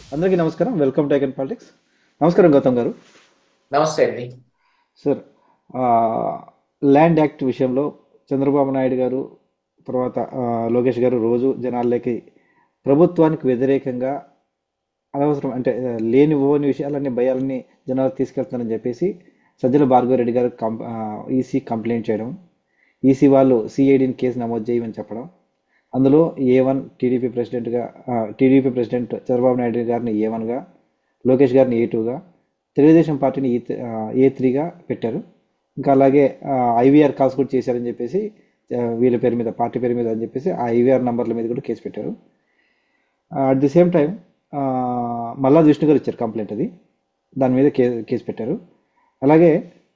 అందరికీ నమస్కారం welcome to icon politics నమస్కారం గౌతమ్ గారు నమస్తే అండి సార్ ఆ, ల్యాండ్ యాక్ట్ విషయంలో చంద్రబాబు నాయుడు గారు తర్వాత ఆ, లోకేష్ గారు రోజు జనాల్లోకి ప్రభుత్వానికి వ్యతిరేకంగా అనవసరం అంటే ఆ, లేని ఓని విషయాలన్నీ భయాలన్నీ జనాలకు తీసుకెళ్తున్నారని చెప్పేసి సజ్జల భార్గవరెడ్డి గారు కం ఈసీ కంప్లైంట్ చేయడం ఈసీ వాళ్ళు సిఐడిని కేసు నమోదు చేయమని చెప్పడం అందులో ఏ వన్ టీడీపీ ప్రెసిడెంట్గా టీడీపీ ప్రెసిడెంట్ చంద్రబాబు నాయుడు గారిని ఏ వన్గా లోకేష్ గారిని ఏ టూగా తెలుగుదేశం పార్టీని ఈ ఏ త్రీగా పెట్టారు ఇంకా అలాగే ఐవీఆర్ కాల్స్ కూడా చేశారని చెప్పేసి ఆ, వీళ్ళ పేరు మీద పార్టీ పేరు మీద అని చెప్పేసి ఆ ఐవీఆర్ నంబర్ల మీద కూడా కేసు పెట్టారు అట్ ది సేమ్ టైం మల్లా విష్ణు గారు ఇచ్చారు కంప్లైంట్ అది దాని మీద కే కేసు పెట్టారు అలాగే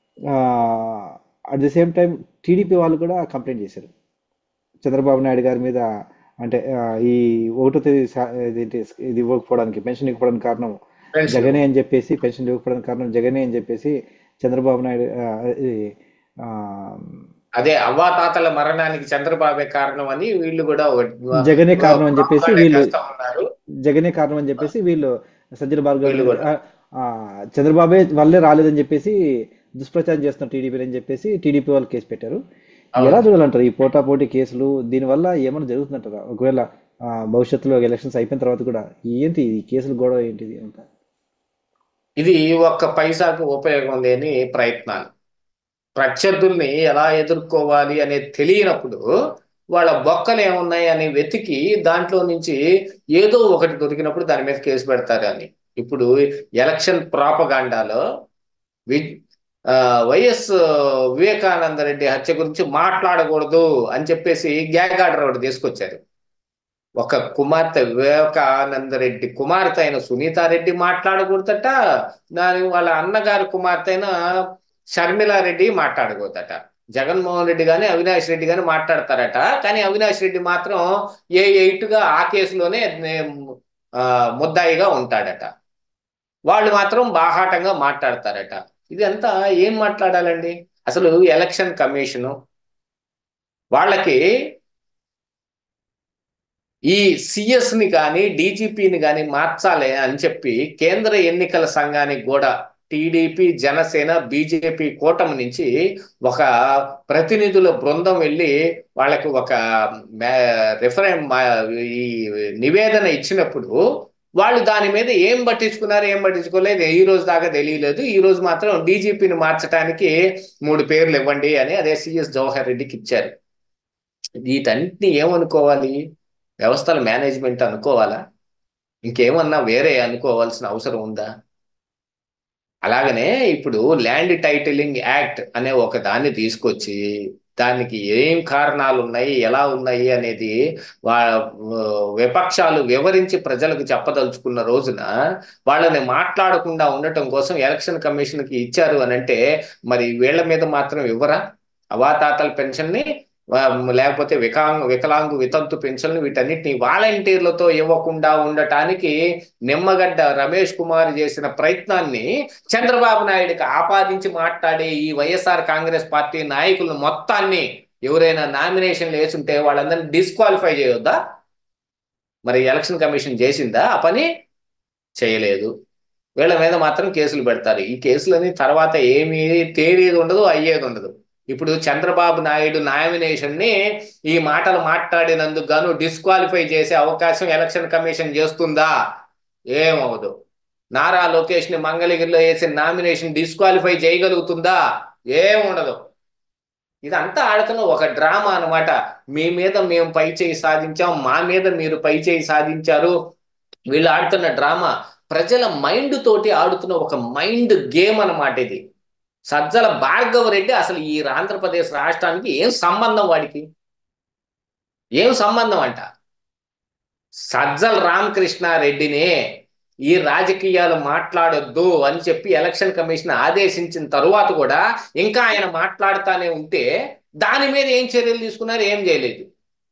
at the same time TDP వాళ్ళు కూడా కంప్లైంట్ చేశారు చంద్రబాబు నాయుడు గారి మీద అంటే ఆ, ఈ ఒకటో తేదీ సా- ఇదేంటి ఇది ఇవ్వకపోవడానికి పెన్షన్ ఇవ్వకపోవడానికి కారణం Pension. జగనే అని చెప్పేసి పెన్షన్ ఇవ్వకపోవడానికి కారణం జగనే అని చెప్పేసి చంద్రబాబు నాయుడు ఆ, ఇది, ఆ, అదే అవ్వాతాతల మరణానికి చంద్రబాబే కారణం అని వీళ్ళు కూడా ఒక- జగనే కారణం అని చెప్పేసి propaganda వీళ్ళు చేస్తా ఉన్నారు జగనే కారణం అని చెప్పేసి వీళ్ళు సజ్జల భార్గవ్ వీళ్ళు కూడా. ఆ, ఆ, చంద్రబాబే వల్లే రాలేదని చెప్పేసి దుష్ప్రచారం చేస్తున్నారు టీడీపీ అని చెప్పేసి టీడీపీ వాళ్ళు కేసు పెట్టారు అవును. ఎలా చూడాలంటారు ఈ పోటాపోటీ కేసులు దీనివల్ల ఏమైనా జరుగుతుందంటారా ఒకవేళ ఆ, భవిష్యత్తులో ఎలక్షన్స్ అయిపోయిన తర్వాత కూడా ఏంటి ఈ కేసులు గొడవ ఏంటిది అంతా ఇది ఒక్క పైసాకు ఉపయోగం లేని ప్రయత్నాలు ప్రత్యర్థుల్ని ఎలా ఎదుర్కోవాలి అనేది తెలియనప్పుడు వాళ్ళ బొక్కలు ఏమున్నాయి అని వెతికి దాంట్లో నుంచి ఏదో ఒకటి దొరికినప్పుడు దాని మీద కేసు పెడతారు అని ఇప్పుడు ఎలక్షన్ ప్రాపగాండాలో వి ఆ, వైఎస్ వివేకానంద రెడ్డి హత్య గురించి మాట్లాడకూడదు అని చెప్పేసి గ్యాగ్ ఆర్డర్ ఒకటి తీసుకొచ్చారు ఒక కుమార్తె వివేకానంద రెడ్డి కుమార్తె అయిన సునీతారెడ్డి మాట్లాడకూడదట దాని వాళ్ళ అన్నగారి కుమార్తె అయిన షర్మిలారెడ్డి మాట్లాడకూడదట జగన్మోహన్ రెడ్డి కానీ అవినాష్ రెడ్డి కానీ మాట్లాడతారట కానీ అవినాష్ రెడ్డి మాత్రం ఏ ఎయిట్ గా ఆ కేసులోనే ఆ, ముద్దాయిగా ఉంటాడట వాళ్ళు మాత్రం బాహాటంగా మాట్లాడతారట ఇది అంతా ఏం మాట్లాడాలండి అసలు ఎలక్షన్ కమిషను వాళ్ళకి ఈ సిఎస్ ని కానీ డీజీపీని కానీ మార్చాలి అని చెప్పి కేంద్ర ఎన్నికల సంఘానికి కూడా టీడీపీ జనసేన బీజేపీ కూటమి నుంచి ఒక ప్రతినిధుల బృందం వెళ్ళి వాళ్ళకి ఒక రిఫరెన్ ఈ నివేదన ఇచ్చినప్పుడు వాళ్ళు దాని మీద ఏం పట్టించుకున్నారు ఏం పట్టించుకోలేదు ఈ రోజు దాకా తెలియలేదు ఈ రోజు మాత్రం డీజీపీని మార్చడానికి మూడు పేర్లు ఇవ్వండి అని అదే సిఎస్ జవహర్ రెడ్డికి ఇచ్చారు వీటన్నిటిని ఏమనుకోవాలి వ్యవస్థల మేనేజ్మెంట్ అనుకోవాలా ఇంకేమన్నా వేరే అనుకోవాల్సిన అవసరం ఉందా అలాగనే ఇప్పుడు ల్యాండ్ టైటిలింగ్ యాక్ట్ అనే ఒక దాన్ని తీసుకొచ్చి దానికి ఏం కారణాలు ఉన్నాయి ఎలా ఉన్నాయి అనేది వా విపక్షాలు వివరించి ప్రజలకు చెప్పదలుచుకున్న రోజున వాళ్ళని మాట్లాడకుండా ఉండటం కోసం ఎలక్షన్ కమిషన్కి ఇచ్చారు అని అంటే మరి వీళ్ళ మీద మాత్రం ఇవ్వరా అవాతాతల పెన్షన్ని ఆ, లేకపోతే వికలాంగ్ వికలాంగు వితంతు పెన్షన్లు వీటన్నిటిని వాలంటీర్లతో ఇవ్వకుండా ఉండటానికి నిమ్మగడ్డ రమేష్ కుమార్ చేసిన ప్రయత్నాన్ని చంద్రబాబు నాయుడికి ఆపాదించి మాట్లాడే ఈ వైఎస్ఆర్ కాంగ్రెస్ పార్టీ నాయకులను మొత్తాన్ని ఎవరైనా నామినేషన్లు వేసుంటే వాళ్ళందరినీ డిస్క్వాలిఫై చేయొద్దా మరి ఎలక్షన్ కమిషన్ చేసిందా ఆ పని చేయలేదు వీళ్ళ మీద మాత్రం కేసులు పెడతారు ఈ కేసులని తర్వాత ఏమీ తేలేది ఉండదు అయ్యేది ఉండదు ఇప్పుడు చంద్రబాబు నాయుడు నామినేషన్ ని ఈ మాటలు మాట్లాడినందుకు గాను డిస్క్వాలిఫై చేసే అవకాశం ఎలక్షన్ కమిషన్ చేస్తుందా ఏమవదు నారా లోకేష్ ని మంగళగిరిలో వేసిన నామినేషన్ డిస్క్వాలిఫై చేయగలుగుతుందా ఏముండదు ఇదంతా ఆడుతున్న ఒక డ్రామా అన్నమాట మీ మీద మేము పై చేయి సాధించాం మా మీద మీరు పై చేయి సాధించారు వీళ్ళు ఆడుతున్న డ్రామా ప్రజల మైండ్ తోటి ఆడుతున్న ఒక మైండ్ గేమ్ అన్నమాట ఇది సజ్జల భార్గవ రెడ్డి అసలు ఈ ఆంధ్రప్రదేశ్ రాష్ట్రానికి ఏం సంబంధం వాడికి ఏం సంబంధం అంట సజ్జల రామకృష్ణారెడ్డిని ఈ రాజకీయాలు మాట్లాడొద్దు అని చెప్పి ఎలక్షన్ కమిషన్ ఆదేశించిన తరువాత కూడా ఇంకా ఆయన మాట్లాడుతానే ఉంటే దాని మీద ఏం చర్యలు తీసుకున్నారు ఏం చేయలేదు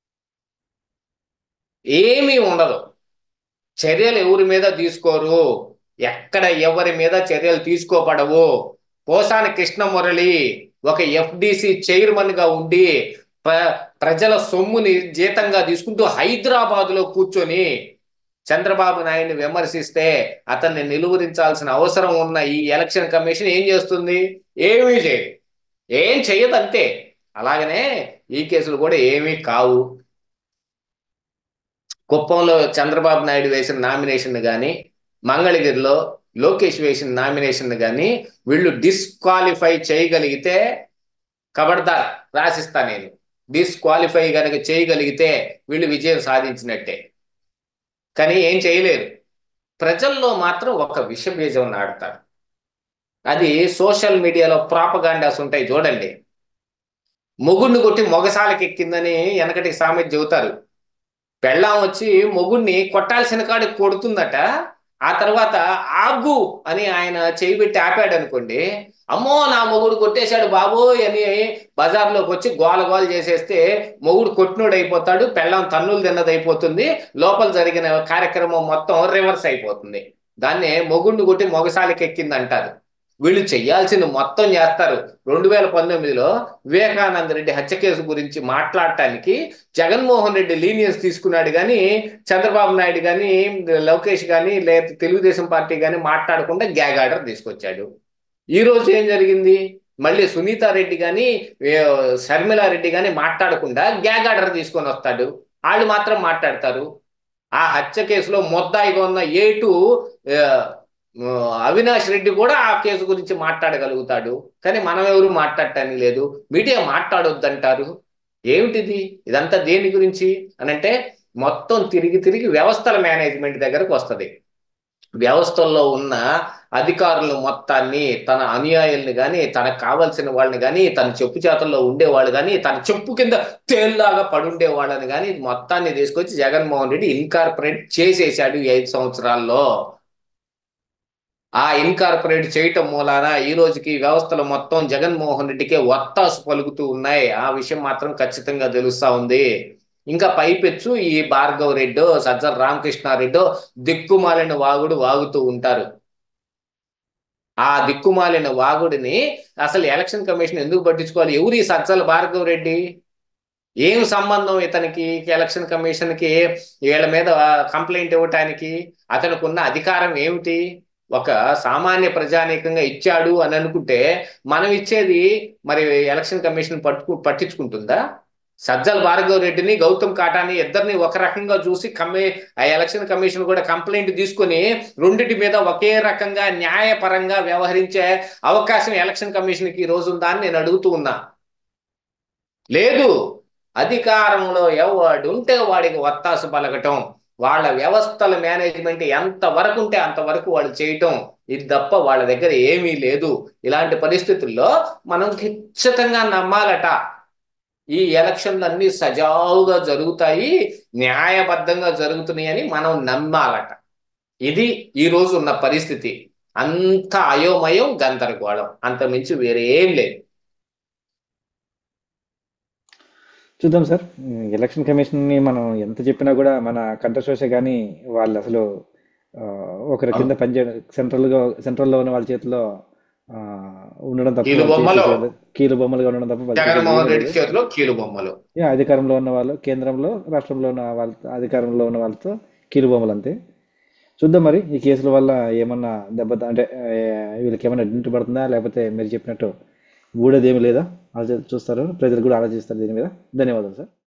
ఏమీ ఉండదు చర్యలు ఎవరి మీద తీసుకోరు ఎక్కడ ఎవరి మీద చర్యలు తీసుకోబడవు పోసాని కృష్ణమురళి ఒక ఎఫ్డిసి చైర్మన్ గా ఉండి ప్ర ప్రజల సొమ్ముని జీతంగా తీసుకుంటూ హైదరాబాద్ లో కూర్చొని చంద్రబాబు నాయుడిని విమర్శిస్తే అతన్ని నిలువరించాల్సిన అవసరం ఉన్న ఈ ఎలక్షన్ కమిషన్ ఏం చేస్తుంది ఏమీ చేయదు ఏం చెయ్యదు అంతే అలాగనే ఈ కేసులు కూడా ఏమీ కావు కుప్పంలో చంద్రబాబు నాయుడు వేసిన నామినేషన్ కానీ మంగళగిరిలో లోకేష్ వేసిన నామినేషన్ కానీ వీళ్ళు డిస్క్వాలిఫై చేయగలిగితే కబడ్దార్ రాసిస్తా నేను డిస్క్వాలిఫై కనుక చేయగలిగితే వీళ్ళు విజయం సాధించినట్టే కానీ ఏం చేయలేరు ప్రజల్లో మాత్రం ఒక విష బీజం నాడతారు అది సోషల్ మీడియాలో ప్రాపగాండాస్ ఉంటాయి చూడండి మొగుడిని కొట్టి మొగసాలకి ఎక్కిందని వెనకటి సామెత చెబుతారు పెళ్ళాం వచ్చి మొగుడిని కొట్టాల్సిన కాడికి కొడుతుందట ఆ తర్వాత ఆగు అని ఆయన చేయి పెట్టి ఆపాడు అనుకోండి అమ్మో నా మొగుడు కొట్టేశాడు బాబోయ్ అని బజార్లోకి వచ్చి గోల గోల చేసేస్తే మొగుడు కొట్టినోడు అయిపోతాడు పెళ్ళాం తన్నులు తిన్నది అయిపోతుంది లోపల జరిగిన కార్యక్రమం మొత్తం రివర్స్ అయిపోతుంది దాన్నే మొగుడిని కొట్టి మొగసాలకి ఎక్కింది అంటారు వీళ్ళు చెయ్యాల్సింది మొత్తం చేస్తారు రెండు వేల పంతొమ్మిదిలో వివేకానంద రెడ్డి హత్య కేసు గురించి మాట్లాడటానికి జగన్మోహన్ రెడ్డి లీనియన్స్ తీసుకున్నాడు కానీ చంద్రబాబు నాయుడు కానీ లోకేష్ కానీ లేదా తెలుగుదేశం పార్టీ కానీ మాట్లాడకుండా గ్యాగ్ ఆర్డర్ తీసుకొచ్చాడు ఈ రోజు ఏం జరిగింది మళ్ళీ సునీతారెడ్డి కానీ షర్మిలారెడ్డి కానీ మాట్లాడకుండా గ్యాగ్ ఆర్డర్ తీసుకొని వస్తాడు వాళ్ళు మాత్రం మాట్లాడతారు ఆ హత్య కేసులో మొద్దాయిగా ఉన్న ఏటు అవినాష్ రెడ్డి కూడా ఆ కేసు గురించి మాట్లాడగలుగుతాడు కానీ మనం ఎవరు మాట్లాడటానికి లేదు మీడియా మాట్లాడొద్దంటారు ఏమిటిది ఇదంతా దేని గురించి అని అంటే మొత్తం తిరిగి తిరిగి వ్యవస్థల మేనేజ్మెంట్ దగ్గరకు వస్తుంది వ్యవస్థల్లో ఉన్న అధికారులు మొత్తాన్ని తన అనుయాయుల్ని కానీ తనకు కావలసిన వాళ్ళని కానీ తన చెప్పు చేతల్లో ఉండేవాళ్ళు కానీ తన చెప్పు కింద తేల్లాగా పడుండే వాళ్ళని కానీ మొత్తాన్ని తీసుకొచ్చి జగన్మోహన్ రెడ్డి ఇన్కార్పొరేట్ చేసేసాడు ఈ ఐదు సంవత్సరాల్లో ఆ ఇన్కార్పొరేట్ చేయటం మూలాన ఈ రోజుకి వ్యవస్థలు మొత్తం జగన్మోహన్ రెడ్డికే ఒత్తాసు పలుకుతూ ఉన్నాయి ఆ విషయం మాత్రం ఖచ్చితంగా తెలుస్తా ఉంది ఇంకా పైపెచ్చు ఈ భార్గవ్ రెడ్డో సజ్జల రామకృష్ణారెడ్డో దిక్కుమాలిన వాగుడు వాగుతూ ఉంటారు ఆ దిక్కుమాలిన వాగుడిని అసలు ఎలక్షన్ కమిషన్ ఎందుకు పట్టించుకోవాలి ఎవరు ఈ సజ్జల భార్గవ్ రెడ్డి ఏం సంబంధం ఇతనికి ఎలక్షన్ కమిషన్ కి వీళ్ళ మీద కంప్లైంట్ ఇవ్వటానికి అతనికి ఉన్న అధికారం ఏమిటి ఒక సామాన్య ప్రజానీకంగా ఇచ్చాడు అని అనుకుంటే మనం ఇచ్చేది మరి ఎలక్షన్ కమిషన్ పట్టుకు పట్టించుకుంటుందా సజ్జల్ భార్గవ్ రెడ్డిని గౌతమ్ కాటాని ఇద్దరిని ఒక రకంగా చూసి కమ్మి ఆ ఎలక్షన్ కమిషన్ కూడా కంప్లైంట్ తీసుకొని రెండింటి మీద ఒకే రకంగా న్యాయపరంగా వ్యవహరించే అవకాశం ఎలక్షన్ కమిషన్కి ఈ రోజు ఉందా అని నేను అడుగుతూ ఉన్నా లేదు అధికారంలో ఎవడు ఉంటే వాడికి వత్తాసు పలకటం వాళ్ళ వ్యవస్థల మేనేజ్మెంట్ ఎంత వరకు ఉంటే అంతవరకు వాళ్ళు చేయటం ఇది తప్ప వాళ్ళ దగ్గర ఏమీ లేదు ఇలాంటి పరిస్థితుల్లో మనం ఖచ్చితంగా నమ్మాలట ఈ ఎలక్షన్లు అన్ని సజావుగా జరుగుతాయి న్యాయబద్ధంగా జరుగుతున్నాయని మనం నమ్మాలట ఇది ఈ రోజు ఉన్న పరిస్థితి అంత అయోమయం గందరగోళం అంత మించి వేరే ఏం లేదు చూద్దాం సార్ ఎలక్షన్ కమిషన్ని మనం ఎంత చెప్పినా కూడా మన కంఠశోష కానీ వాళ్ళు అసలు ఒకరి కింద పనిచేయడం సెంట్రల్గా సెంట్రల్లో ఉన్న వాళ్ళ చేతిలో ఉండడం తప్ప కీలు బొమ్మలు కీలు బొమ్మలుగా ఉండడం తప్ప జగన్మోహన్ రెడ్డి చేతిలో కీలు బొమ్మలు అధికారంలో ఉన్న వాళ్ళు కేంద్రంలో రాష్ట్రంలో ఉన్న వాళ్ళ అధికారంలో ఉన్న వాళ్ళతో కీలు బొమ్మలు అంతే చూద్దాం మరి ఈ కేసుల వల్ల ఏమన్నా దెబ్బ అంటే వీళ్ళకి ఏమైనా ఇంటి పడుతుందా లేకపోతే మీరు చెప్పినట్టు ఊడేది ఏమి లేదా ఆలోచి చూస్తారు ప్రజలు కూడా ఆలోచిస్తారు దీని మీద ధన్యవాదాలు సార్